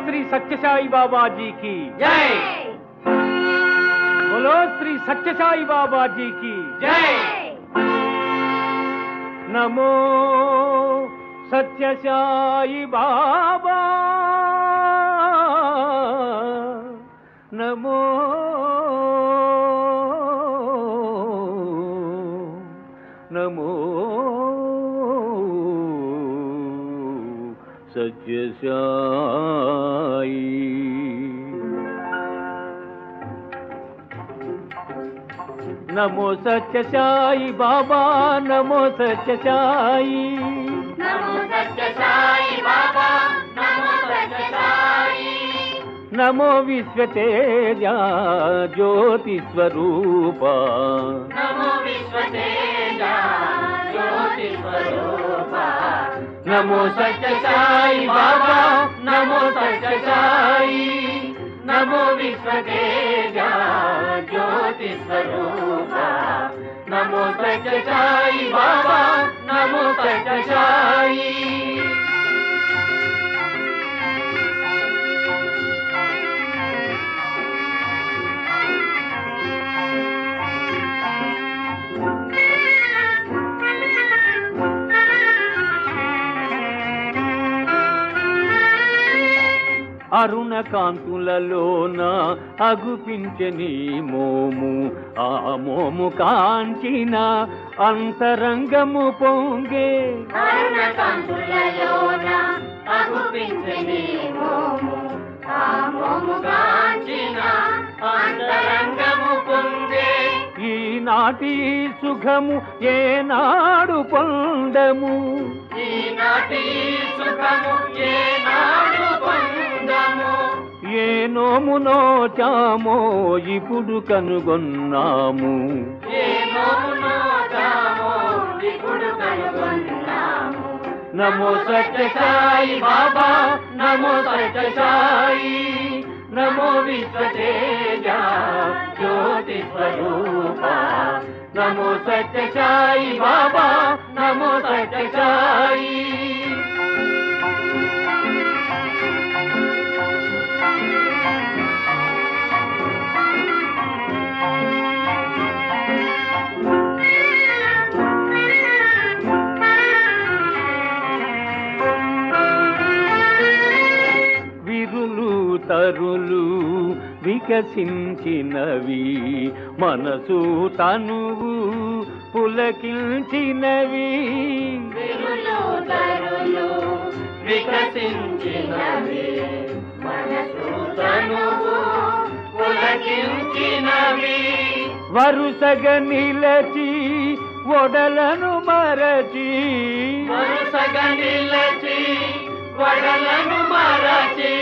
శ్రీ సత్యసాయి బాబాజీకి జై బోలో శ్రీ సత్యసాయి బాబాజీకి జై నమో సత్యసాయి బాబా నమో నమో సత్యసాయి నమో సత్యసాయి బాబా నమో సత్యసాయి నమో సత్య సాయి బాబా నమో సత్య సాయి నమో విశ్వతేజ జ్యోతి స్వరూప నమో విశ్వతేజ జ్యోతి స్వరూప నమో సత్య సాయి బాబా నమో సత్య సాయి నమో విశ్వతేజ జ్యోతి స్వరూప నమో సత్య సాయి బాబా నమో సత్య సాయి అరుణ కాంతులలోన అగుపించని మోము ఆ మోము కాంచిన అంతరంగము పొంగే అరుణ కాంతులలోన అగుపించని మోము ఆ మోము కాంచిన అంతరంగము పొందే ఈనాటి సుఖము ఏనాడు పొందము ఈనాటి సుఖము ఏనాడు పొందము ఏ నోము నోచామో ఇప్పుడు కనుగొన్నాము ఏ నోమునో తామో ఇప్పుడు కనుగొన్నాము నమో సత్య సాయి బాబా నమో సత్య సాయి నమో విశ్వతేజ జ్యోతి స్వరూప నమో సత్య సాయి బాబా నమో సత్య సాయి విరులు తరులు వికసించినవి మనసు తనువు పులకించినవి విరులు తరులు వికసించినవి మనసు తనువు పులకించినవి వరుసగా నిలచి ఒడలను మరచి వరుసగా నిలచి వడలను మరచి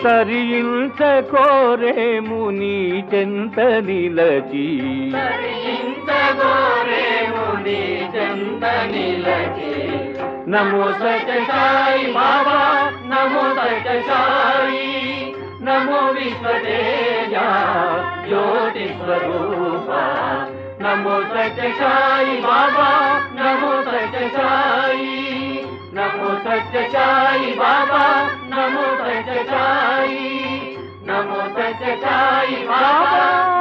సరించకోరేము నీ చెంత నిలచి తరించగోరేము నీ చెంత నిలచి నమో సత్య సాయి బాబా నమో సత్య సాయి నమో విశ్వతేజ జ్యోతి స్వరూప నమో సత్య సాయి బాబా నమో సత్య సాయి నమో సత్య సాయి బాబా నమో సత్య సాయి నమో సత్య సాయి బాబా